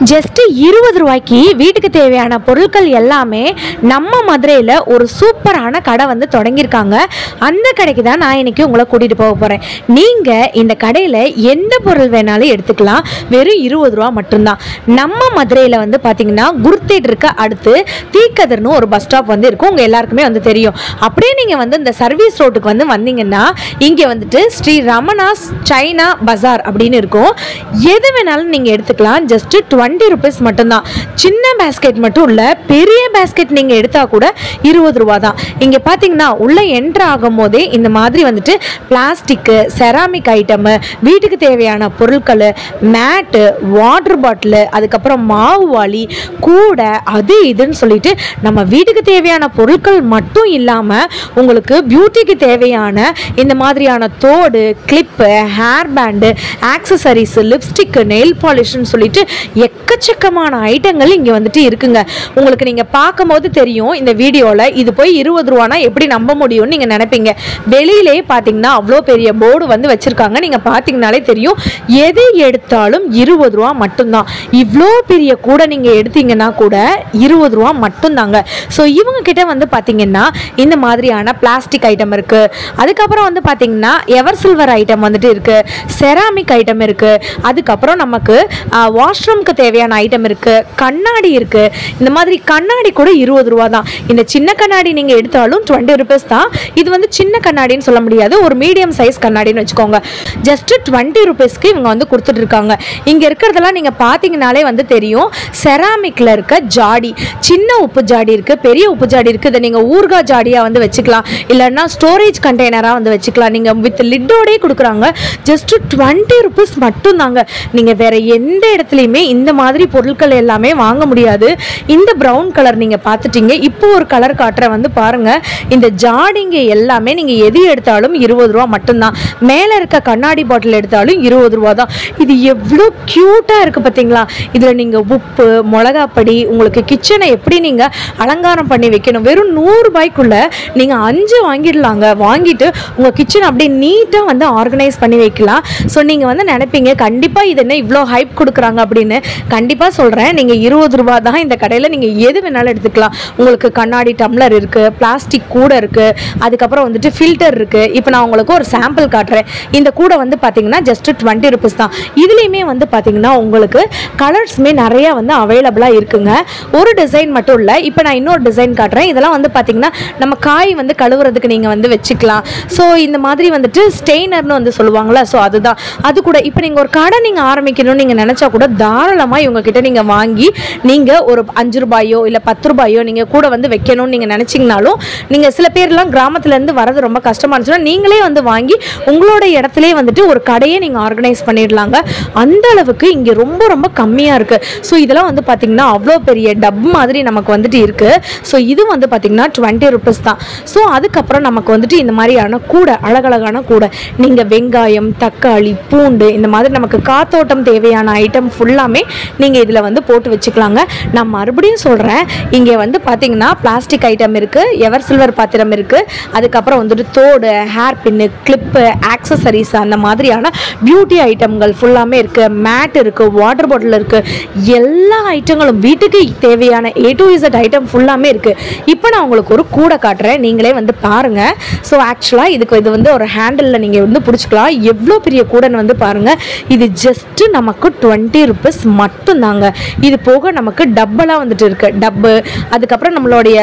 just இருபது ரூபாய்க்கு வீட்டுக்கு தேவையான பொருட்கள் எல்லாமே நம்ம மதுரையில் ஒரு சூப்பரான கடை வந்து தொடங்கியிருக்காங்க அந்த கடைக்கு தான் நான் இன்னைக்கு உங்களை கூட்டிகிட்டு போக போகிறேன் நீங்கள் இந்த கடையில் எந்த பொருள் வேணாலும் எடுத்துக்கலாம் வெறும் இருபது ரூபா மட்டும்தான் நம்ம மதுரையில் வந்து பார்த்தீங்கன்னா குரு தேட்டருக்கு அடுத்து தீக்கதிர்னு ஒரு பஸ் ஸ்டாப் வந்து இருக்கும் உங்கள் எல்லாருக்குமே வந்து தெரியும் அப்படியே நீங்கள் வந்து இந்த சர்வீஸ் ரோட்டுக்கு வந்து வந்தீங்கன்னா இங்கே வந்துட்டு ஸ்ரீ ரமணாஸ் சைனா பஜார் அப்படின்னு இருக்கும் எது வேணாலும் நீங்கள் எடுத்துக்கலாம் ஜஸ்ட் டுவெண்ட்டி ருபீஸ் மட்டும்தான் சின்ன பேஸ்கெட் மட்டும் இல்லை பெரிய பேஸ்கெட் நீங்கள் எடுத்தால் கூட இருபது ரூபா தான் இங்கே பார்த்தீங்கன்னா உள்ளே என்ட்ரு ஆகும் போதே இந்த மாதிரி வந்துட்டு பிளாஸ்டிக்கு செராமிக் ஐட்டமு வீட்டுக்கு தேவையான பொருட்கள் மேட்டு வாட்டர் பாட்டிலு அதுக்கப்புறம் மாவு வாளி கூடை அது இதுன்னு சொல்லிட்டு நம்ம வீட்டுக்கு தேவையான பொருட்கள் மட்டும் இல்லாமல் உங்களுக்கு பியூட்டிக்கு தேவையான இந்த மாதிரியான தோடு clip hair band accessories lipstick nail பாலிஷ்னு சொல்லிட்டு எக்கச்சக்கமான ஐட்டங்கள் இங்கே வந்துட்டு இருக்குங்க உங்களுக்கு நீங்கள் பார்க்கும்போது தெரியும் இந்த வீடியோவில் இது போய் இருபது ரூபானா எப்படி நம்ப முடியும்னு நீங்கள் நினைப்பீங்க வெளியிலே பார்த்தீங்கன்னா அவ்வளோ பெரிய போர்டு வந்து வச்சுருக்காங்க நீங்கள் பார்த்தீங்கனாலே தெரியும் எது எடுத்தாலும் இருபது ரூபா மட்டும்தான் இவ்வளோ பெரிய கூட நீங்கள் எடுத்தீங்கன்னா கூட இருபது ரூபா மட்டும்தாங்க ஸோ இவங்க கிட்ட வந்து பார்த்தீங்கன்னா இந்த மாதிரியான பிளாஸ்டிக் ஐட்டம் இருக்குது அதுக்கப்புறம் வந்து பார்த்தீங்கன்னா எவர் சில்வர் ஐட்டம் வந்துட்டு இருக்குது செராமிக் ஐட்டம் இருக்குது அதுக்கப்புறம் நமக்கு வாஷ்ரூம்க்கு தேவையான ஐட்டம் இருக்குது கண்ணாடி இருக்குது இந்த மாதிரி கண்ணாடி கூட இருபது ரூபா தான் இந்த சின்ன கண்ணாடி நீங்கள் எடுத்தாலும் டுவெண்ட்டி ருபீஸ் தான் இது வந்து சின்ன கண்ணாடின்னு சொல்ல முடியாது ஒரு மீடியம் சைஸ் கண்ணாடின்னு வச்சுக்கோங்க ஜஸ்ட் டுவெண்ட்டி ருபீஸ்க்கு இவங்க வந்து கொடுத்துட்டு இருக்காங்க இங்கே இருக்கிறதெல்லாம் நீங்கள் பார்த்தீங்கனாலே வந்து தெரியும் செராமிக்கில் இருக்க ஜாடி சின்ன உப்பு ஜாடி இருக்குது பெரிய உப்பு ஜாடி இருக்குது இதை நீங்கள் ஊர்கா ஜாடியாக வந்து வச்சுக்கலாம் இல்லைன்னா ஸ்டோரேஜ் கண்டெய்னராக வந்து வச்சுக்கலாம் நீங்கள் வித் லிட்டோடே கொடுக்குறாங்க ஜஸ்ட் டுவெண்ட்டி ருபீஸ் மட்டும்தாங்க நீங்கள் வேற எந்த இடத்துலையுமே இந்த மாதிரி பொருட்கள் எல்லாமே வாங்க முடியாது இந்த ப்ரௌன் கலர் நீங்கள் பார்த்துட்டீங்க இப்போ ஒரு கலர் காட்டுற வந்து பாருங்க இந்த ஜாடிங்க எல்லாமே நீங்கள் எது எடுத்தாலும் இருபது ரூபா மட்டும்தான் மேலே இருக்க கண்ணாடி பாட்டில் எடுத்தாலும் இருபது ரூபா தான் இது எவ்வளோ க்யூட்டாக இருக்குது பார்த்தீங்களா இதில் நீங்கள் உப்பு மிளகாப்படி உங்களுக்கு கிச்சனை எப்படி நீங்கள் அலங்காரம் பண்ணி வைக்கணும் வெறும் நூறுரூபாய்க்குள்ள நீங்கள் அஞ்சு வாங்கிடலாங்க வாங்கிட்டு உங்கள் கிச்சன் அப்படியே நீட்டாக வந்து ஆர்கனைஸ் பண்ணி வைக்கலாம் ஸோ நீங்கள் வந்து நினைப்பீங்க கண்டிப்பாக இது என்ன இவ்வளோ ஹைப் கொடுக்குறாங்க அப்படின்னு கண்டிப்பாக சொல்கிறேன் நீங்கள் இருபது ரூபா தான் இந்த கடையில் நீங்கள் எது வேணாலும் எடுத்துக்கலாம் உங்களுக்கு கண்ணாடி டம்ளர் இருக்குது பிளாஸ்டிக் கூடை இருக்குது அதுக்கப்புறம் வந்துட்டு ஃபில்டர் இருக்குது இப்போ நான் உங்களுக்கு ஒரு சாம்பிள் காட்டுறேன் இந்த கூடை வந்து பார்த்தீங்கன்னா ஜஸ்ட் டுவெண்ட்டி ருபீஸ் தான் இதுலேயுமே வந்து பார்த்தீங்கன்னா உங்களுக்கு கலர்ஸுமே நிறையா வந்து அவைலபிளாக இருக்குங்க ஒரு டிசைன் மட்டும் இல்லை இப்போ நான் இன்னொரு டிசைன் காட்டுறேன் இதெல்லாம் வந்து பார்த்தீங்கன்னா நம்ம காய் வந்து கழுவுறதுக்கு நீங்கள் வந்து வச்சுக்கலாம் ஸோ இந்த மாதிரி வந்துட்டு ஸ்டெய்னர்னு வந்து சொல்லுவாங்களா ஸோ அதுதான் அது கூட இப்போ நீங்கள் ஒரு கடை நீங்கள் ஆரம்பிக்கணும்னு நீங்கள் நினச்சா கூட தாராளமாக இவங்க கிட்ட நீங்கள் வாங்கி நீங்கள் ஒரு அஞ்சு ரூபாயோ இல்லை பத்து ரூபாயோ நீங்கள் கூட வந்து வைக்கணும்னு நீங்கள் நினச்சிங்கனாலும் நீங்கள் சில பேர்லாம் கிராமத்துலேருந்து வரது ரொம்ப கஷ்டமாக இருந்துச்சுன்னா நீங்களே வந்து வாங்கி உங்களோட இடத்துலயே வந்துட்டு ஒரு கடையை நீங்கள் ஆர்கனைஸ் பண்ணிடலாங்க அந்த அளவுக்கு இங்கே ரொம்ப ரொம்ப கம்மியாக இருக்குது ஸோ இதெல்லாம் வந்து பார்த்திங்கன்னா அவ்வளோ பெரிய டப் மாதிரி நமக்கு வந்துட்டு இருக்குது ஸோ இது வந்து பார்த்திங்கன்னா டுவெண்ட்டி ருபீஸ் தான் ஸோ அதுக்கப்புறம் நமக்கு வந்துட்டு இந்த மாதிரியான கூடை அழகழகான கூடை நீங்கள் வெங்காயம் தக்காளி பூண்டு இந்த மாதிரி நமக்கு காத்தோட்டம் தேவையான ஐட்டம் ஃபுல்லாமே நீங்கள் இதில் வந்து போட்டு வச்சுக்கலாங்க நான் மறுபடியும் சொல்கிறேன் இங்கே வந்து பார்த்தீங்கன்னா பிளாஸ்டிக் ஐட்டம் இருக்குது எவர் சில்வர் பாத்திரம் இருக்குது அதுக்கப்புறம் வந்துட்டு தோடு ஹேர் பின்னு கிளிப்பு ஆக்சசரிஸ் அந்த மாதிரியான பியூட்டி ஐட்டம்கள் ஃபுல்லாமே இருக்குது மேட் இருக்குது வாட்டர் பாட்டில் இருக்குது எல்லா ஐட்டங்களும் வீட்டுக்கு தேவையான ஏ டு இசட் ஐட்டம் ஃபுல்லாமே இருக்குது இப்போ நான் உங்களுக்கு ஒரு கூடை காட்டுறேன் நீங்களே வந்து பாருங்கள் ஸோ ஆக்சுவலாக இதுக்கு இது வந்து ஒரு ஹேண்டிலில் நீங்கள் வந்து பிடிச்சிக்கலாம் எவ்வளோ பெரிய கூடைன்னு வந்து பாருங்கள் இது ஜஸ்ட்டு நமக்கு டுவெண்ட்டி ருபீஸ் மட்டும்தாங்க இது போக நமக்கு டப்பெல்லாம் வந்துட்டு இருக்கு டப்பு அதுக்கப்புறம் நம்மளுடைய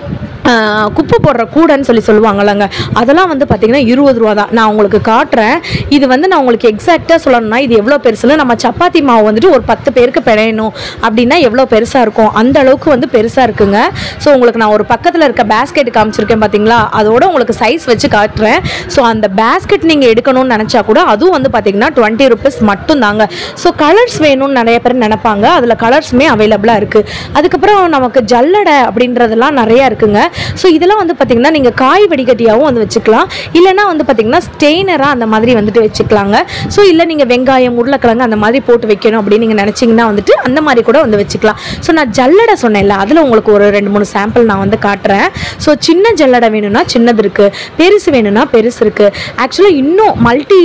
ஆஹ், குப்பை போடுற கூடைன்னு சொல்லி சொல்லுவாங்கல்லங்க அதெல்லாம் வந்து பார்த்தீங்கன்னா இருபது ரூபா தான் நான் உங்களுக்கு காட்டுறேன் இது வந்து நான் உங்களுக்கு எக்ஸாக்டாக சொல்லணும்னா இது எவ்வளோ பெருசுன்னு நம்ம சப்பாத்தி மாவு வந்துட்டு ஒரு பத்து பேருக்கு பிழையணும் அப்படின்னா எவ்வளோ பெருசாக இருக்கும் அந்த அளவுக்கு வந்து பெருசாக இருக்குங்க ஸோ உங்களுக்கு நான் ஒரு பக்கத்தில் இருக்க பேஸ்கெட் காமிச்சிருக்கேன் பார்த்தீங்களா அதோட உங்களுக்கு சைஸ் வச்சு காட்டுறேன் ஸோ அந்த பேஸ்கெட் நீங்கள் எடுக்கணும்னு நினச்சா கூட அதுவும் வந்து பார்த்தீங்கன்னா டுவெண்ட்டி ருபீஸ் மட்டும் தாங்க ஸோ கலர்ஸ் வேணும்னு நிறைய பேர் நினைப்பாங்க அதில் கலர்ஸுமே அவைலபிளாக இருக்குது அதுக்கப்புறம் நமக்கு ஜல்லடை அப்படின்றதெல்லாம் நிறையா இருக்குங்க ஸோ இதெல்லாம் வந்து பார்த்தீங்கன்னா நீங்கள் காய் வடிகட்டியாகவும் வந்து வச்சுக்கலாம் இல்லைன்னா வந்து பார்த்தீங்கன்னா ஸ்டெய்னராக அந்த மாதிரி வந்துட்டு வச்சுக்கலாங்க ஸோ இல்லை நீங்கள் வெங்காயம் உருளைக்கிழங்கு அந்த மாதிரி போட்டு வைக்கணும் அப்படின்னு நீங்கள் நினச்சிங்கன்னா வந்துட்டு அந்த மாதிரி கூட வந்து வச்சுக்கலாம் ஸோ நான் ஜல்லடை சொன்னேன்ல அதில் உங்களுக்கு ஒரு ரெண்டு மூணு சாம்பிள் நான் வந்து காட்டுறேன் ஸோ சின்ன ஜல்லடை வேணும்னா சின்னது இருக்குது பெருசு வேணும்னா பெருசு இருக்குது ஆக்சுவலாக இன்னும் மல்டி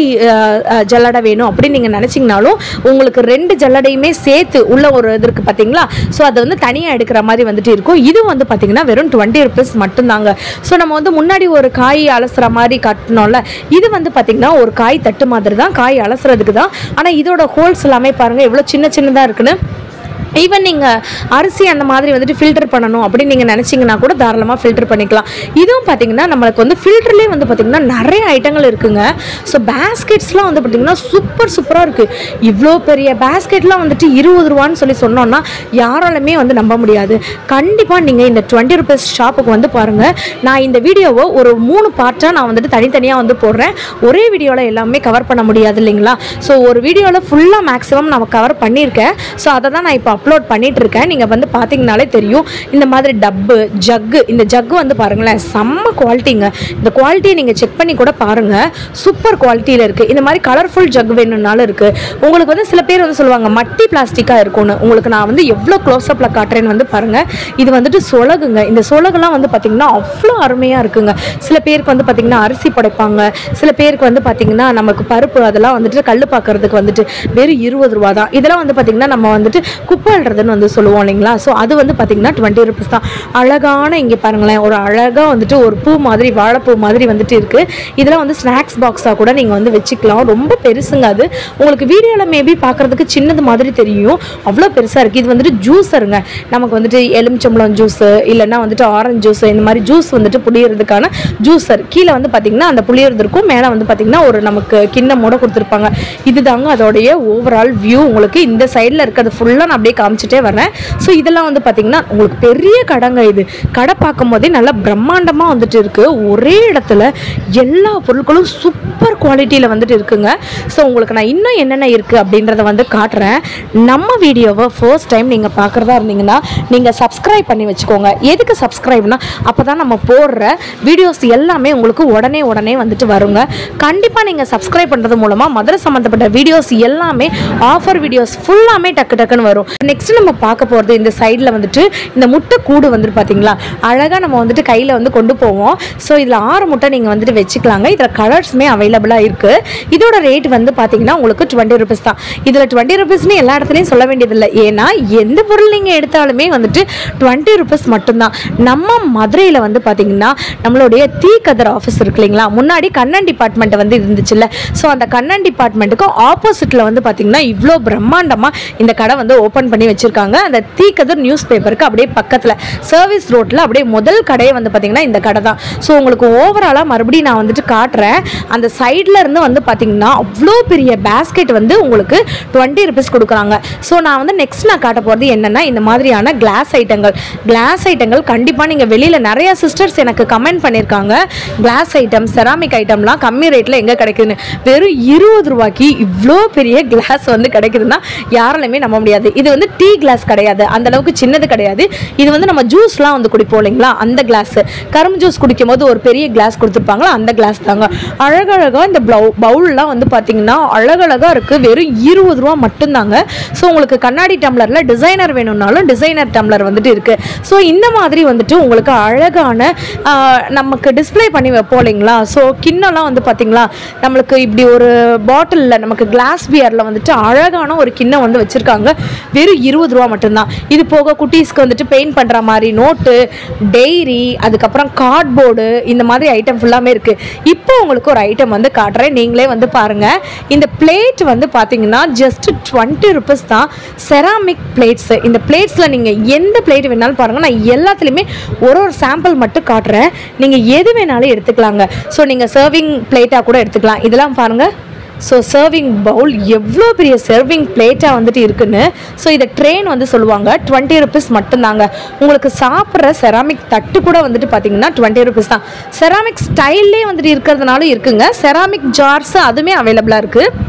ஜல்லடை வேணும் அப்படின்னு நீங்கள் நினச்சிங்கனாலும் உங்களுக்கு ரெண்டு ஜல்லடையுமே சேர்த்து உள்ள ஒரு இது இருக்குது பார்த்தீங்களா ஸோ அதை வந்து தனியாக எடுக்கிற மாதிரி வந்துட்டு இருக்கும் இது வந்து பார்த்தீங்கன்னா வெறும் டுவெண்ட்டி ருபீஸ் மட்டும்தாங்க ஸோ நம்ம வந்து முன்னாடி ஒரு காய் அலசுற மாதிரி கட்டணும்ல இது வந்து பார்த்தீங்கன்னா ஒரு காய் தட்டு மாதிரி தான் காய் அலசுறதுக்கு தான் ஆனால் இதோட ஹோல்ஸ் எல்லாமே பாருங்கள் எவ்வளோ சின்ன சின்னதாக இருக்குன்னு ஈவன் நீங்கள் அரிசி அந்த மாதிரி வந்துட்டு ஃபில்டர் பண்ணணும் அப்படின்னு நீங்கள் நினச்சிங்கன்னா கூட தாராளமாக ஃபில்டர் பண்ணிக்கலாம் இதுவும் பார்த்தீங்கன்னா நம்மளுக்கு வந்து ஃபில்டர்லேயே வந்து பார்த்திங்கன்னா நிறைய ஐட்டங்கள் இருக்குங்க ஸோ பேஸ்கெட்ஸ்லாம் வந்து பார்த்திங்கன்னா சூப்பர் சூப்பராக இருக்குது இவ்வளோ பெரிய பேஸ்கெட்லாம் வந்துட்டு இருபது ரூபான்னு சொல்லி சொன்னோன்னா யாராலுமே வந்து நம்ப முடியாது கண்டிப்பாக நீங்கள் இந்த டுவெண்ட்டி ருபீஸ் ஷாப்புக்கு வந்து பாருங்கள் நான் இந்த வீடியோவை ஒரு மூணு பார்ட்டாக நான் வந்துட்டு தனித்தனியாக வந்து போடுறேன் ஒரே வீடியோவில் எல்லாமே கவர் பண்ண முடியாது இல்லைங்களா ஸோ ஒரு வீடியோவில் ஃபுல்லாக மேக்ஸிமம் நான் கவர் பண்ணியிருக்கேன் ஸோ அதை தான் நான் இப்போ அப்லோட் பண்ணிட்டு இருக்கேன் நீங்கள் வந்து பார்த்தீங்கனாலே தெரியும் இந்த மாதிரி டப்பு ஜக்கு இந்த ஜக்கு வந்து பாருங்களேன் செம்ம குவாலிட்டிங்க இந்த குவாலிட்டியை நீங்கள் செக் பண்ணி கூட பாருங்கள் சூப்பர் குவாலிட்டியில் இருக்குது இந்த மாதிரி கலர்ஃபுல் ஜக் வேணும்னாலும் இருக்குது உங்களுக்கு வந்து சில பேர் வந்து சொல்லுவாங்க மட்டி பிளாஸ்டிக்காக இருக்கும்னு உங்களுக்கு நான் வந்து எவ்வளோ க்ளோஸ்அப்பில் காட்டுறேன்னு வந்து பாருங்கள் இது வந்துட்டு சொலகுங்க இந்த சொலகுலாம் வந்து பார்த்திங்கன்னா அவ்வளோ அருமையாக இருக்குங்க சில பேருக்கு வந்து பார்த்திங்கன்னா அரிசி படைப்பாங்க சில பேருக்கு வந்து பார்த்திங்கன்னா நமக்கு பருப்பு அதெல்லாம் வந்துட்டு கல் பார்க்கறதுக்கு வந்துட்டு வெறும் இருபது ரூபா தான் இதெல்லாம் வந்து பார்த்திங்கன்னா நம்ம வந்துட்டு குப்பை அள்ளுறதுன்னு வந்து சொல்லுவோம் இல்லைங்களா ஸோ அது வந்து பார்த்திங்கன்னா டுவெண்ட்டி ருபீஸ் தான் அழகான இங்கே பாருங்களேன் ஒரு அழகாக வந்துட்டு ஒரு பூ மாதிரி வாழைப்பூ மாதிரி வந்துட்டு இருக்குது இதெல்லாம் வந்து ஸ்நாக்ஸ் பாக்ஸாக கூட நீங்கள் வந்து வச்சுக்கலாம் ரொம்ப பெருசுங்க அது உங்களுக்கு வீடியோவில் மேபி பார்க்குறதுக்கு சின்னது மாதிரி தெரியும் அவ்வளோ பெருசாக இருக்குது இது வந்துட்டு ஜூஸருங்க நமக்கு வந்துட்டு எலுமிச்சம்பழம் ஜூஸு இல்லைன்னா வந்துட்டு ஆரஞ்சு ஜூஸ் இந்த மாதிரி ஜூஸ் வந்துட்டு புளியறதுக்கான ஜூஸர் கீழே வந்து பார்த்திங்கன்னா அந்த புளியறது இருக்கும் மேலே வந்து பார்த்திங்கன்னா ஒரு நமக்கு கிண்ணமோட கொடுத்துருப்பாங்க இதுதாங்க அதோடைய ஓவரால் வியூ உங்களுக்கு இந்த சைடில் இருக்கிறது ஃபுல்லாக நான் அப்படியே காமிச்சிட்டே வரேன் ஸோ இதெல்லாம் வந்து பார்த்திங்கன்னா உங்களுக்கு பெரிய கடைங்க இது கடை பார்க்கும் போதே நல்லா பிரம்மாண்டமாக வந்துட்டு இருக்குது ஒரே இடத்துல எல்லா பொருட்களும் சூப்பர் குவாலிட்டியில் வந்துட்டு இருக்குங்க ஸோ உங்களுக்கு நான் இன்னும் என்னென்ன இருக்குது அப்படின்றத வந்து காட்டுறேன் நம்ம வீடியோவை ஃபர்ஸ்ட் டைம் நீங்கள் பார்க்குறதா இருந்தீங்கன்னா நீங்கள் சப்ஸ்கிரைப் பண்ணி வச்சுக்கோங்க எதுக்கு சப்ஸ்கிரைப்னா அப்போ தான் நம்ம போடுற வீடியோஸ் எல்லாமே உங்களுக்கு உடனே உடனே வந்துட்டு வருங்க கண்டிப்பாக நீங்கள் சப்ஸ்கிரைப் பண்ணுறது மூலமாக மதுரை சம்மந்தப்பட்ட வீடியோஸ் எல்லாமே ஆஃபர் வீடியோஸ் ஃபுல்லாமே டக்கு டக்குன்னு வரும் நெக்ஸ்ட் நம்ம பார்க்க போகிறது இந்த சைடில் வந்துட்டு இந்த முட்டை கூடு வந்துட்டு பார்த்தீங்களா அழகாக நம்ம வந்துட்டு கையில் வந்து கொண்டு போவோம் ஸோ இதில் ஆறு முட்டை நீங்கள் வந்துட்டு வச்சுக்கலாங்க இதில் கலர்ஸுமே அவைலபிளாக இருக்குது இதோட ரேட் வந்து பார்த்தீங்கன்னா உங்களுக்கு டுவெண்ட்டி ருபீஸ் தான் இதில் டுவெண்ட்டி ருபீஸ்னு எல்லா இடத்துலையும் சொல்ல வேண்டியதில்லை ஏன்னா எந்த பொருள் நீங்கள் எடுத்தாலுமே வந்துட்டு டுவெண்ட்டி ருபீஸ் மட்டும்தான் நம்ம மதுரையில் வந்து பார்த்தீங்கன்னா நம்மளுடைய தீ கதர் ஆஃபீஸ் இருக்கு இல்லைங்களா முன்னாடி கண்ணன் டிபார்ட்மெண்ட் வந்து இருந்துச்சுல்ல ஸோ அந்த கண்ணன் டிபார்ட்மெண்ட்டுக்கு ஆப்போசிட்டில் வந்து பார்த்தீங்கன்னா இவ்வளோ பிரம்மாண்டமாக இந்த கடை வந்து ஓப்பன் பண்ணி வச்சுருக்காங்க அந்த தீ கதர் நியூஸ் பேப்பருக்கு அப்படியே பக்கத்தில் சர்வீஸ் ரோட்டில் அப்படியே முதல் கடையே வந்து பார்த்தீங்கன்னா இந்த கடை தான் ஸோ உங்களுக்கு ஓவராலாக மறுபடியும் நான் வந்துட்டு காட்டுறேன் அந்த சைடில் இருந்து வந்து பார்த்தீங்கன்னா அவ்வளோ பெரிய பேஸ்கெட் வந்து உங்களுக்கு டுவெண்ட்டி ருபீஸ் கொடுக்குறாங்க ஸோ நான் வந்து நெக்ஸ்ட் நான் காட்ட போகிறது என்னென்னா இந்த மாதிரியான கிளாஸ் ஐட்டங்கள் கிளாஸ் ஐட்டங்கள் கண்டிப்பாக நீங்கள் வெளியில் நிறைய சிஸ்டர்ஸ் எனக்கு கமெண்ட் பண்ணியிருக்காங்க கிளாஸ் ஐட்டம் செராமிக் ஐட்டம்லாம் கம்மி ரேட்டில் எங்கே கிடைக்குதுன்னு வெறும் இருபது ரூபாய்க்கு இவ்வளோ பெரிய கிளாஸ் வந்து கிடைக்குதுன்னா யாராலுமே நம்ப முடியாது இது வந்து டீ கிளாஸ் கிடையாது அந்த அளவுக்கு சின்னது கிடையாது இது வந்து நம்ம ஜூஸ்லாம் வந்து குடிப்போம் இல்லைங்களா அந்த கிளாஸ் கரும்பு ஜூஸ் குடிக்கும் போது ஒரு பெரிய கிளாஸ் கொடுத்துருப்பாங்களா அந்த கிளாஸ் தாங்க அழகழகாக இந்த ப்ளவு பவுல்லாம் வந்து பார்த்தீங்கன்னா அழகழகாக இருக்குது வெறும் இருபது ரூபா மட்டும்தாங்க ஸோ உங்களுக்கு கண்ணாடி டம்ளரில் டிசைனர் வேணும்னாலும் டிசைனர் டம்ளர் வந்துட்டு இருக்குது ஸோ இந்த மாதிரி வந்துட்டு உங்களுக்கு அழகான ஆஹ், நமக்கு டிஸ்ப்ளே பண்ணி வைப்போம் இல்லைங்களா ஸோ கிண்ணம்லாம் வந்து பார்த்தீங்களா நம்மளுக்கு இப்படி ஒரு பாட்டிலில் நமக்கு கிளாஸ் பியரில் வந்துட்டு அழகான ஒரு கிண்ணம் வந்து வச்சுருக்காங்க வெறும் இருபது ரூபா மட்டும்தான் இது போக குட்டீஸ்க்கு வந்துட்டு பெயிண்ட் பண்ணுற மாதிரி நோட்டு டெய்ரி அதுக்கப்புறம் கார்ட்போர்டு இந்த மாதிரி ஐட்டம் ஃபுல்லாமே இருக்குது இப்போ உங்களுக்கு ஒரு ஐட்டம் வந்து காட்டுறேன் நீங்களே வந்து பாருங்கள் இந்த பிளேட் வந்து பார்த்தீங்கன்னா ஜஸ்ட் டுவெண்ட்டி ருபீஸ் தான் செராமிக் பிளேட்ஸு இந்த பிளேட்ஸில் நீங்கள் எந்த பிளேட் வேணாலும் பாருங்கள் நான் எல்லாத்துலேயுமே ஒரு ஒரு சாம்பிள் மட்டும் காட்டுறேன் நீங்கள் எது வேணாலும் எடுத்துக்கலாங்க ஸோ நீங்கள் சர்விங் பிளேட்டாக கூட எடுத்துக்கலாம் இதெல்லாம் பாருங்கள் ஸோ சர்விங் பவுல் எவ்வளோ பெரிய சர்விங் பிளேட்டாக வந்துட்டு இருக்குன்னு ஸோ இதை ட்ரெயின் வந்து சொல்லுவாங்க டுவெண்ட்டி ருபீஸ் மட்டும்தாங்க உங்களுக்கு சாப்பிட்ற செராமிக் தட்டு கூட வந்துட்டு பார்த்தீங்கன்னா டுவெண்ட்டி ருபீஸ் தான் செராமிக் ஸ்டைல்லே வந்துட்டு இருக்கிறதுனால இருக்குங்க செராமிக் ஜார்ஸ் அதுவுமே அவைலபிளாக இருக்குது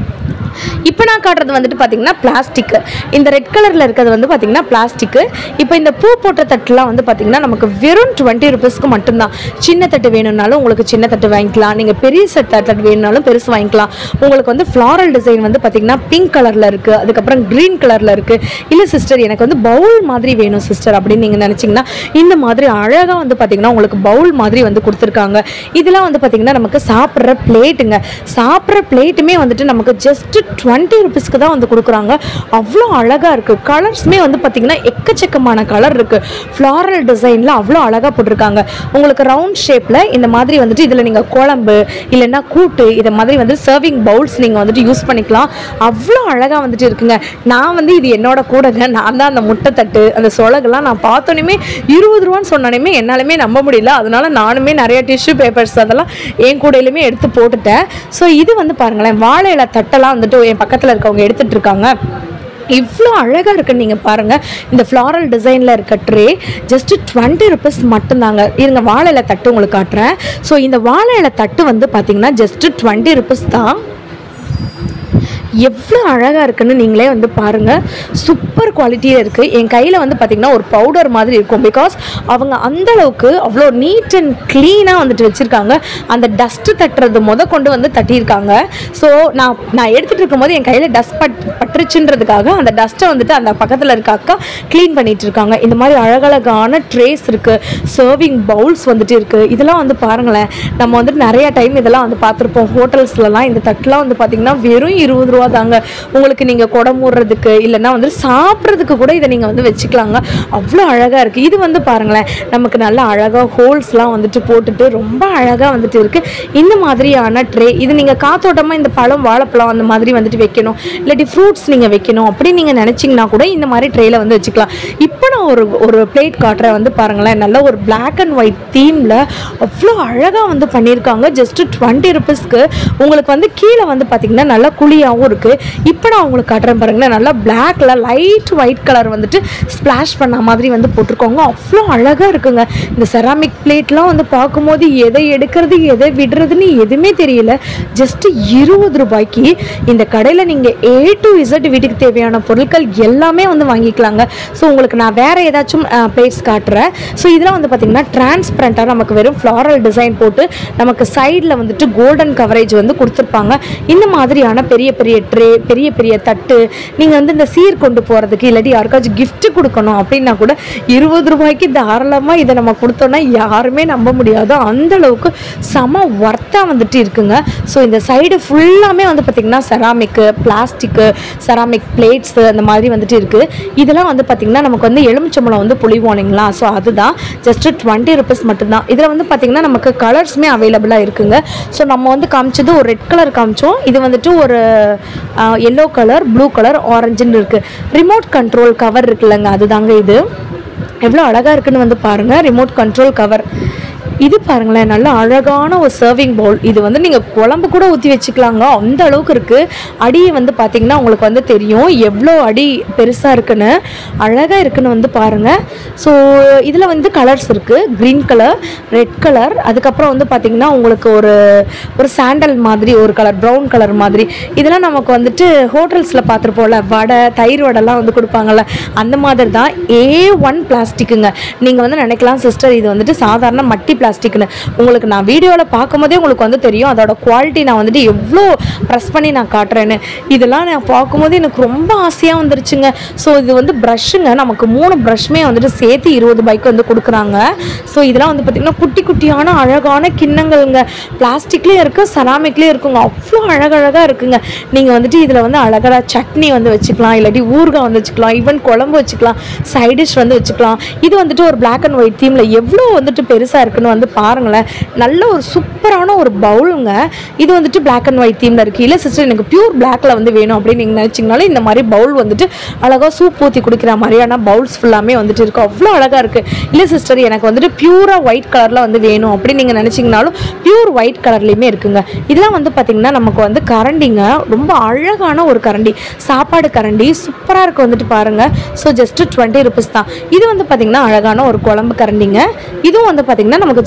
இப்போ நான் காட்டுறது வந்துட்டு பார்த்தீங்கன்னா பிளாஸ்டிக்கு இந்த ரெட் கலரில் இருக்கிறது வந்து பார்த்தீங்கன்னா பிளாஸ்டிக்கு இப்போ இந்த பூ போட்ட தட்டுலாம் வந்து பார்த்தீங்கன்னா நமக்கு வெறும் டுவெண்ட்டி ருபீஸ்க்கு மட்டும்தான் சின்ன தட்டு வேணும்னாலும் உங்களுக்கு சின்ன தட்டு வாங்கிக்கலாம் நீங்கள் பெரிய செட் தட்டு வேணும்னாலும் பெருசு வாங்கிக்கலாம் உங்களுக்கு வந்து ஃப்ளாரல் டிசைன் வந்து பார்த்தீங்கன்னா பிங்க் கலரில் இருக்குது அதுக்கப்புறம் க்ரீன் கலரில் இருக்குது இல்லை சிஸ்டர் எனக்கு வந்து பவுல் மாதிரி வேணும் சிஸ்டர் அப்படின்னு நீங்கள் நினச்சிங்கன்னா இந்த மாதிரி அழகாக வந்து பார்த்தீங்கன்னா உங்களுக்கு பவுல் மாதிரி வந்து கொடுத்துருக்காங்க இதெல்லாம் வந்து பார்த்தீங்கன்னா நமக்கு சாப்பிட்ற பிளேட்டுங்க சாப்பிட்ற பிளேட்டுமே வந்துட்டு நமக்கு ஜஸ்ட் டுவெண்ட்டி ருபீஸ்க்கு தான் வந்து கொடுக்குறாங்க அவ்வளோ அழகாக இருக்குது கலர்ஸுமே வந்து பார்த்தீங்கன்னா எக்கச்சக்கமான கலர் இருக்குது ஃப்ளாரல் டிசைனில் அவ்வளோ அழகாக போட்டிருக்காங்க உங்களுக்கு ரவுண்ட் ஷேப்பில் இந்த மாதிரி வந்துட்டு இதில் நீங்கள் குழம்பு இல்லைன்னா கூட்டு இதை மாதிரி வந்து சர்விங் பவுல்ஸ் நீங்கள் வந்துட்டு யூஸ் பண்ணிக்கலாம் அவ்வளோ அழகாக வந்துட்டு இருக்குங்க நான் வந்து இது என்னோட கூடங்க நான் தான் அந்த முட்டை தட்டு அந்த சொலகெல்லாம் நான் பார்த்தோன்னே இருபது ரூபான்னு சொன்னாலுமே என்னாலுமே நம்ப முடியல அதனால நானுமே நிறைய டிஷ்யூ பேப்பர்ஸ் அதெல்லாம் என் கூடையிலுமே எடுத்து போட்டுட்டேன் ஸோ இது வந்து பாருங்களேன் வாழை இலை தட்டெல்லாம் வந்துட்டு என் பக்கத்தில் இருக்கவங்க எடுத்துட்டு இருக்காங்க இவ்வளோ அழகாக இருக்குன்னு நீங்கள் பாருங்கள் இந்த ஃப்ளாரல் டிசைனில் இருக்க ட்ரே ஜஸ்ட்டு டுவெண்ட்டி ருபீஸ் மட்டும்தாங்க இருங்க வாழை இலை தட்டு உங்களுக்கு காட்டுறேன் ஸோ இந்த வாழை இலை தட்டு வந்து பார்த்தீங்கன்னா ஜஸ்ட்டு டுவெண்ட்டி ருபீஸ் தான் எவ்வளோ அழகாக இருக்குன்னு நீங்களே வந்து பாருங்கள் சூப்பர் குவாலிட்டியில் இருக்குது என் கையில் வந்து பார்த்திங்கன்னா ஒரு பவுடர் மாதிரி இருக்கும் பிகாஸ் அவங்க அந்த அளவுக்கு அவ்வளோ நீட் அண்ட் க்ளீனாக வந்துட்டு வச்சுருக்காங்க அந்த டஸ்ட்டு தட்டுறது முத கொண்டு வந்து தட்டியிருக்காங்க ஸோ நான் நான் எடுத்துகிட்டு இருக்கும்போது என் கையில் டஸ்ட் பட் பட்டுருச்சுன்றதுக்காக அந்த டஸ்ட்டை வந்துட்டு அந்த பக்கத்தில் இருக்க அக்கா க்ளீன் பண்ணிட்டு இருக்காங்க இந்த மாதிரி அழகழகான ட்ரேஸ் இருக்குது சர்விங் பவுல்ஸ் வந்துட்டு இருக்குது இதெல்லாம் வந்து பாருங்களேன் நம்ம வந்துட்டு நிறைய டைம் இதெல்லாம் வந்து பார்த்துருப்போம் ஹோட்டல்ஸ்லலாம் இந்த தட்டுலாம் வந்து பார்த்திங்கன்னா வெறும் இருபது ரூபா தாங்க உங்களுக்கு நீங்கள் குடம் மூடுறதுக்கு இல்லைன்னா வந்து சாப்பிட்றதுக்கு கூட இதை நீங்கள் வந்து வச்சுக்கலாங்க அவ்வளோ அழகாக இருக்குது இது வந்து பாருங்களேன் நமக்கு நல்ல அழகாக ஹோல்ஸ்லாம் வந்துட்டு போட்டுட்டு ரொம்ப அழகாக வந்துட்டு இருக்குது இந்த மாதிரியான ட்ரே இது நீங்கள் காத்தோட்டமாக இந்த பழம் வாழைப்பழம் அந்த மாதிரி வந்துட்டு வைக்கணும் இல்லாட்டி ஃப்ரூட்ஸ் நீங்கள் வைக்கணும் அப்படி நீங்கள் நினச்சிங்கன்னா கூட இந்த மாதிரி ட்ரேயில் வந்து வச்சுக்கலாம் இப்போ நான் ஒரு ஒரு பிளேட் காட்டுறேன் வந்து பாருங்களேன் நல்ல ஒரு பிளாக் அண்ட் ஒயிட் தீமில் அவ்வளோ அழகாக வந்து பண்ணியிருக்காங்க ஜஸ்ட்டு டுவெண்ட்டி ருபீஸ்க்கு உங்களுக்கு வந்து கீழே வந்து பார்த்திங்கன்னா நல்லா குழியாகவும் இருக்குது இப்போ நான் உங்களுக்கு காட்டுறேன் பாருங்களேன் நல்லா பிளாக்ல லைட் ஒயிட் கலர் வந்துட்டு ஸ்ப்ளாஷ் பண்ண மாதிரி வந்து போட்டிருக்காங்க அவ்வளோ அழகாக இருக்குங்க இந்த செராமிக் பிளேட்லாம் வந்து பார்க்கும்போது எதை எடுக்கிறது எதை விடுறதுன்னு எதுவுமே தெரியல ஜஸ்ட் இருபது ரூபாய்க்கு இந்த கடையில் நீங்கள் ஏ டு இசட் வீட்டுக்கு தேவையான பொருட்கள் எல்லாமே வந்து வாங்கிக்கலாங்க ஸோ உங்களுக்கு நான் வேறு ஏதாச்சும் பிளேட்ஸ் காட்டுறேன் ஸோ இதெல்லாம் வந்து பார்த்திங்கன்னா டிரான்ஸ்பரண்ட்டாக நமக்கு வெறும் ஃப்ளாரல் டிசைன் போட்டு நமக்கு சைடில் வந்துட்டு கோல்டன் கவரேஜ் வந்து கொடுத்துருப்பாங்க இந்த மாதிரியான பெரிய பெரிய ட்ரே பெரிய பெரிய தட்டு நீங்கள் வந்து இந்த சீர் கொண்டு போகிறதுக்கு இல்லாட்டி யாருக்காச்சும் gift கொடுக்கணும் அப்படின்னா கூட இருபது ரூபாய்க்கு தாராளமாக இதை நம்ம கொடுத்தோன்னா யாருமே நம்ப முடியாது அந்த அளவுக்கு செம ஒர்த்தாக வந்துட்டு இருக்குங்க ஸோ இந்த சைடு ஃபுல்லாமே வந்து பார்த்திங்கன்னா செராமிக்கு பிளாஸ்டிக்கு செராமிக் பிளேட்ஸு அந்த மாதிரி வந்துட்டு இருக்குது இதெல்லாம் வந்து பார்த்திங்கன்னா நமக்கு வந்து எலுமிச்சம்பழம் வந்து புளிவோம் இல்லைங்களா ஸோ அதுதான் ஜஸ்ட்டு டுவெண்ட்டி ருபீஸ் மட்டும்தான் இதில் வந்து பார்த்திங்கன்னா நமக்கு கலர்ஸுமே அவைலபிளாக இருக்குங்க ஸோ நம்ம வந்து காமிச்சது ஒரு ரெட் கலர் காமிச்சோம் இது வந்துட்டு ஒரு எல்லோ கலர் ப்ளூ கலர் ஆரஞ்சுன்னு இருக்குது ரிமோட் கண்ட்ரோல் கவர் இருக்குல்லங்க அதுதாங்க இது எவ்வளோ அழகாக இருக்குன்னு வந்து பாருங்கள் ரிமோட் கண்ட்ரோல் கவர் இது பாருங்களேன் நல்ல அழகான ஒரு சர்விங் பவுல் இது வந்து நீங்கள் குழம்பு கூட ஊற்றி வச்சுக்கலாங்க அந்த அளவுக்கு இருக்குது அடியை வந்து பார்த்தீங்கன்னா உங்களுக்கு வந்து தெரியும் எவ்வளோ அடி பெருசாக இருக்குன்னு அழகாக இருக்குன்னு வந்து பாருங்கள் ஸோ இதில் வந்து கலர்ஸ் இருக்குது க்ரீன் கலர் ரெட் கலர் அதுக்கப்புறம் வந்து பார்த்திங்கன்னா உங்களுக்கு ஒரு ஒரு சாண்டல் மாதிரி ஒரு கலர் ப்ரௌன் கலர் மாதிரி இதெல்லாம் நமக்கு வந்துட்டு ஹோட்டல்ஸில் பார்த்துருப்போம்ல வடை தயிர் வடைலாம் வந்து கொடுப்பாங்கல்ல அந்த மாதிரி தான் ஏ ஒன் பிளாஸ்டிக்குங்க நீங்கள் வந்து நினைக்கலாம் சிஸ்டர் இது வந்துட்டு சாதாரண மட்டி பிளாஸ்டிக்னு உங்களுக்கு நான் வீடியோவில் பார்க்கும்போதே உங்களுக்கு வந்து தெரியும் அதோட குவாலிட்டி நான் வந்துட்டு எவ்வளோ ப்ரெஸ் பண்ணி நான் காட்டுறேன்னு இதெல்லாம் நான் பார்க்கும்போது எனக்கு ரொம்ப ஆசையாக வந்துருச்சுங்க ஸோ இது வந்து ப்ரஷ்ஷுங்க நமக்கு மூணு ப்ரஷ்மே வந்துட்டு சேர்த்து இருபது ரூபாய்க்கு வந்து கொடுக்குறாங்க ஸோ இதெல்லாம் வந்து பார்த்திங்கன்னா குட்டி குட்டியான அழகான கிண்ணங்கள்ங்க பிளாஸ்டிக்லேயும் இருக்குது செராமிக்லேயும் இருக்குங்க அவ்வளோ அழகழகாக இருக்குங்க நீங்கள் வந்துட்டு இதில் வந்து அழகாக சட்னி வந்து வச்சுக்கலாம் இல்லாட்டி ஊறுகாய் வந்து வச்சுக்கலாம் ஈவன் குழம்பு வச்சுக்கலாம் சைட் டிஷ் வந்து வச்சுக்கலாம் இது வந்துட்டு ஒரு பிளாக் அண்ட் ஒயிட் தீமில் எவ்வளோ வந்துட்டு பெருசாக இருக்குன்னு வந்து பாருங்களேன் நல்ல ஒரு சூப்பரான ஒரு பவுலுங்க இது வந்துட்டு பிளாக் அண்ட் ஒயிட் தீமில் இருக்குது இல்லை சிஸ்டர் எனக்கு பியூர் பிளாக்ல வந்து வேணும் அப்படின்னு நீங்கள் நினச்சிங்கனாலும் இந்த மாதிரி பவுல் வந்துட்டு அழகாக சூப் ஊற்றி குடிக்கிற மாதிரியான பவுல்ஸ் ஃபுல்லாமே வந்துட்டு இருக்கும் அவ்வளோ அழகாக இருக்குது இல்லை சிஸ்டர் எனக்கு வந்துட்டு பியூராக ஒயிட் கலரில் வந்து வேணும் அப்படின்னு நீங்கள் நினச்சிங்கனாலும் பியூர் ஒயிட் கலர்லேயுமே இருக்குங்க இதெல்லாம் வந்து பார்த்திங்கன்னா நமக்கு வந்து கரண்டிங்க ரொம்ப அழகான ஒரு கரண்டி சாப்பாடு கரண்டி சூப்பராக இருக்கு வந்துட்டு பாருங்கள் ஸோ ஜஸ்ட்டு டுவெண்ட்டி ருபீஸ் தான் இது வந்து பார்த்திங்கன்னா அழகான ஒரு குழம்பு கரண்டிங்க இதுவும் வந்து பார்த்திங்கன்னா நமக்கு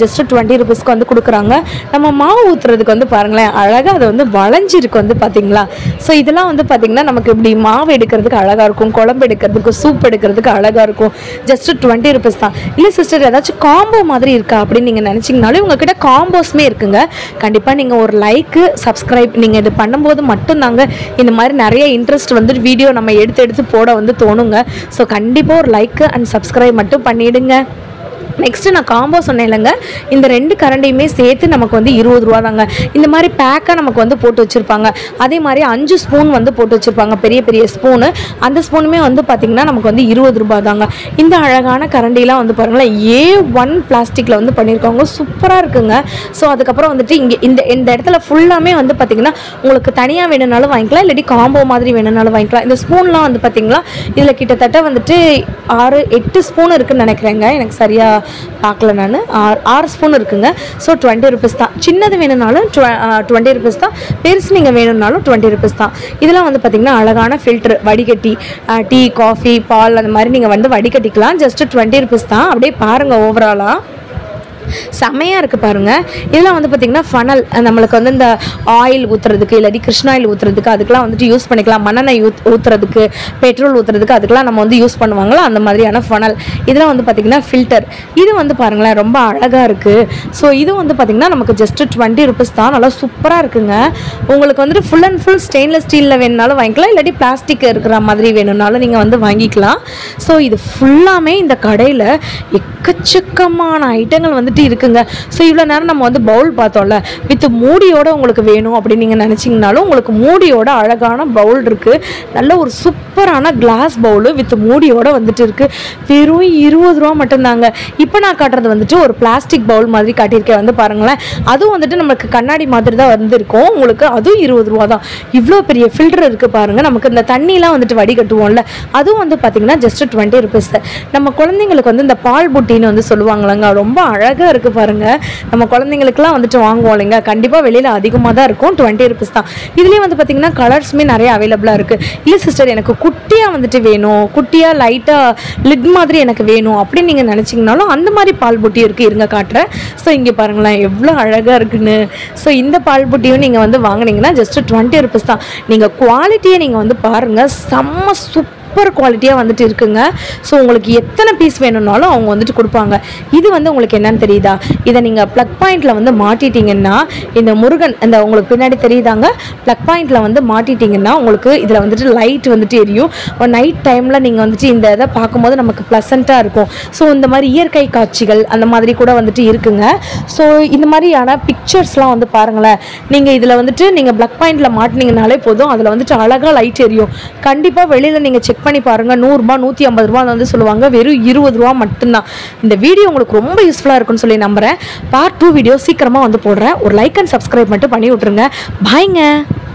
ஜஸ்ட் டுவெண்ட்டி ருபீஸ்க்கு வந்து கொடுக்குறாங்க நம்ம மாவு ஊற்றுறதுக்கு வந்து பாருங்களேன் அழகாக அது வந்து வளைஞ்சிருக்கு வந்து பார்த்தீங்களா ஸோ இதெல்லாம் வந்து பார்த்தீங்கன்னா நமக்கு இப்படி மாவு எடுக்கிறதுக்கு அழகாக இருக்கும் குழம்பு எடுக்கிறதுக்கு சூப் எடுக்கிறதுக்கு அழகாக இருக்கும் ஜஸ்ட் டுவெண்ட்டி ருபீஸ் தான் இல்லை சிஸ்டர் ஏதாச்சும் காம்போ மாதிரி இருக்கா அப்படின்னு நீங்கள் நினச்சிங்கனாலும் உங்ககிட்ட காம்போஸ்மே இருக்குங்க கண்டிப்பாக நீங்கள் ஒரு லைக்கு சப்ஸ்கிரைப் நீங்கள் இது பண்ணும்போது மட்டும்தாங்க இந்த மாதிரி நிறைய இன்ட்ரெஸ்ட் வந்து வீடியோ நம்ம எடுத்து எடுத்து போட வந்து தோணுங்க ஸோ கண்டிப்பாக ஒரு லைக்கு அண்ட் சப்ஸ்கிரைப் மட்டும் பண்ணிவிடுங்க நெக்ஸ்ட்டு நான் காம்போ சொன்னேன் இல்லைங்க இந்த ரெண்டு கரண்டியுமே சேர்த்து நமக்கு வந்து இருபது ரூபா தாங்க இந்த மாதிரி பேக்காக நமக்கு வந்து போட்டு வச்சுருப்பாங்க அதே மாதிரி அஞ்சு ஸ்பூன் வந்து போட்டு வச்சுருப்பாங்க பெரிய பெரிய ஸ்பூனு அந்த ஸ்பூனுமே வந்து பார்த்திங்கன்னா நமக்கு வந்து இருபது ரூபா தாங்க இந்த அழகான கரண்டிலாம் வந்து பாருங்களேன் ஏ ஒன் பிளாஸ்டிக்கில் வந்து பண்ணியிருக்காங்க சூப்பராக இருக்குங்க ஸோ அதுக்கப்புறம் வந்துட்டு இங்கே இந்த இந்த இடத்துல ஃபுல்லாமே வந்து பார்த்திங்கன்னா உங்களுக்கு தனியாக வேணும்னாலும் வாங்கிக்கலாம் இல்லாட்டி காம்போ மாதிரி வேணும்னாலும் வாங்கிக்கலாம் இந்த ஸ்பூன்லாம் வந்து பார்த்திங்களா இதில் கிட்டத்தட்ட வந்துட்டு ஆறு எட்டு ஸ்பூன் இருக்குன்னு நினைக்கிறேங்க எனக்கு சரியாக பார்க்கல நான் ஆறு ஆறு ஸ்பூன் இருக்குங்க ஸோ டுவெண்ட்டி ருபீஸ் தான் சின்னது வேணும்னாலும் டுவெண்ட்டி ருபீஸ் தான் பெருசு நீங்கள் வேணும்னாலும் டுவெண்ட்டி ருபீஸ் தான் இதெல்லாம் வந்து பார்த்திங்கன்னா அழகான ஃபில்ட்ரு வடிகட்டி டீ காஃபி பால் அந்த மாதிரி நீங்கள் வந்து வடிகட்டிக்கலாம் ஜஸ்ட் டுவெண்ட்டி ருபீஸ் தான் அப்படியே பாருங்கள் ஓவராலாக செம்மையாக இருக்குது பாருங்கள் இதெல்லாம் வந்து பார்த்திங்கன்னா ஃபனல் நம்மளுக்கு வந்து இந்த ஆயில் ஊற்றுறதுக்கு இல்லாட்டி கிருஷ்ண ஆயில் ஊற்றுறதுக்கு அதுக்கெலாம் வந்துட்டு யூஸ் பண்ணிக்கலாம் மண்ணெண்ணெய் ஊத் ஊற்றுறதுக்கு பெட்ரோல் ஊற்றுறதுக்கு அதுக்கெலாம் நம்ம வந்து யூஸ் பண்ணுவாங்களோ அந்த மாதிரியான ஃபனல் இதெல்லாம் வந்து பார்த்திங்கன்னா ஃபில்டர் இது வந்து பாருங்களேன் ரொம்ப அழகாக இருக்குது ஸோ இது வந்து பார்த்திங்கன்னா நமக்கு ஜஸ்ட்டு டுவெண்ட்டி ருபீஸ் தான் நல்லா சூப்பராக இருக்குங்க உங்களுக்கு வந்துட்டு ஃபுல் அண்ட் ஃபுல் ஸ்டெயின்லெஸ் ஸ்டீலில் வேணுனாலும் வாங்கிக்கலாம் இல்லாட்டி பிளாஸ்டிக் இருக்கிற மாதிரி வேணும்னாலும் நீங்கள் வந்து வாங்கிக்கலாம் ஸோ இது ஃபுல்லாமே இந்த கடையில் எக்கச்சக்கமான ஐட்டங்கள் வந்துட்டு இருக்குங்க ஸோ இவ்வளோ நேரம் நம்ம வந்து பவுல் பார்த்தோம்ல வித் மூடியோட உங்களுக்கு வேணும் அப்படின்னு நீங்கள் நினச்சிங்கனாலும் உங்களுக்கு மூடியோட அழகான பவுல் இருக்குது நல்ல ஒரு சூப்பரான கிளாஸ் பவுலு வித் மூடியோட வந்துட்டு இருக்குது வெறும் இருபது ரூபா மட்டும்தாங்க இப்போ நான் காட்டுறது வந்துட்டு ஒரு பிளாஸ்டிக் பவுல் மாதிரி காட்டியிருக்கேன் வந்து பாருங்களேன் அதுவும் வந்துட்டு நமக்கு கண்ணாடி மாதிரி தான் வந்திருக்கும் உங்களுக்கு அதுவும் இருபது ரூபா தான் இவ்வளோ பெரிய ஃபில்டர் இருக்குது பாருங்கள் நமக்கு இந்த தண்ணிலாம் வந்துட்டு வடிகட்டுவோம்ல அதுவும் வந்து பார்த்திங்கன்னா ஜஸ்ட் டுவெண்ட்டி ருபீஸ் நம்ம குழந்தைங்களுக்கு வந்து இந்த பால் புட்டின்னு வந்து சொல்லுவாங்களாங்க ரொம்ப அழகாக இருக்குது பாருங்கள் நம்ம குழந்தைங்களுக்குலாம் வந்துட்டு வாங்குவோம் இல்லைங்க கண்டிப்பாக வெளியில் அதிகமாக தான் இருக்கும் டுவெண்ட்டி ருபீஸ் தான் இதுலேயே வந்து பார்த்திங்கன்னா கலர்ஸுமே நிறைய அவைலபிளாக இருக்குது இல்லை சிஸ்டர் எனக்கு குட்டியாக வந்துட்டு வேணும் குட்டியாக லைட்டாக லிட் மாதிரி எனக்கு வேணும் அப்படின்னு நீங்கள் நினச்சிங்கனாலும் அந்த மாதிரி பால் புட்டி இருக்குது இருங்க காட்டுறேன் ஸோ இங்கே பாருங்களேன் எவ்வளோ அழகாக இருக்குன்னு ஸோ இந்த பால் புட்டியும் நீங்கள் வந்து வாங்குனீங்கன்னா ஜஸ்ட் டுவெண்ட்டி ருபீஸ் தான் நீங்கள் குவாலிட்டியை நீங்கள் வந்து பாருங்கள் செம்ம சூப்பர் சூப்பர் குவாலிட்டியாக வந்துட்டு இருக்குங்க ஸோ உங்களுக்கு எத்தனை பீஸ் வேணும்னாலும் அவங்க வந்துட்டு கொடுப்பாங்க இது வந்து உங்களுக்கு என்னன்னு தெரியுதா இதை நீங்கள் ப்ளக் பாயிண்டில் வந்து மாட்டிட்டீங்கன்னா இந்த முருகன் இந்த உங்களுக்கு பின்னாடி தெரியுதாங்க ப்ளக் பாயிண்டில் வந்து மாட்டிட்டீங்கன்னா உங்களுக்கு இதில் வந்துட்டு லைட் வந்துட்டு எரியும் நைட் டைமில் நீங்கள் வந்துட்டு இந்த இதை பார்க்கும்போது நமக்கு ப்ளசண்ட்டாக இருக்கும் ஸோ இந்த மாதிரி இயற்கை காட்சிகள் அந்த மாதிரி கூட வந்துட்டு இருக்குங்க ஸோ இந்த மாதிரியான பிக்சர்ஸ்லாம் வந்து பாருங்களேன் நீங்கள் இதில் வந்துட்டு நீங்கள் ப்ளக் பாயிண்டில் மாட்டினீங்கனாலே போதும் அதில் வந்துட்டு அழகாக லைட் எரியும் கண்டிப்பாக வெளியில் நீங்கள் செக் பண்ணி பாருங்கள் நூறுரூபா நூற்றி ஐம்பது ரூபா வந்து சொல்லுவாங்க வெறும் இருபது ரூபா மட்டும்தான் இந்த வீடியோ உங்களுக்கு ரொம்ப யூஸ்ஃபுல்லாக இருக்கும்னு சொல்லி நம்புகிறேன் பார்ட் டூ வீடியோ சீக்கிரமாக வந்து போடுறேன் ஒரு லைக் அண்ட் சப்ஸ்கிரைப் மட்டும் பண்ணி விட்ருங்க பாய்ங்க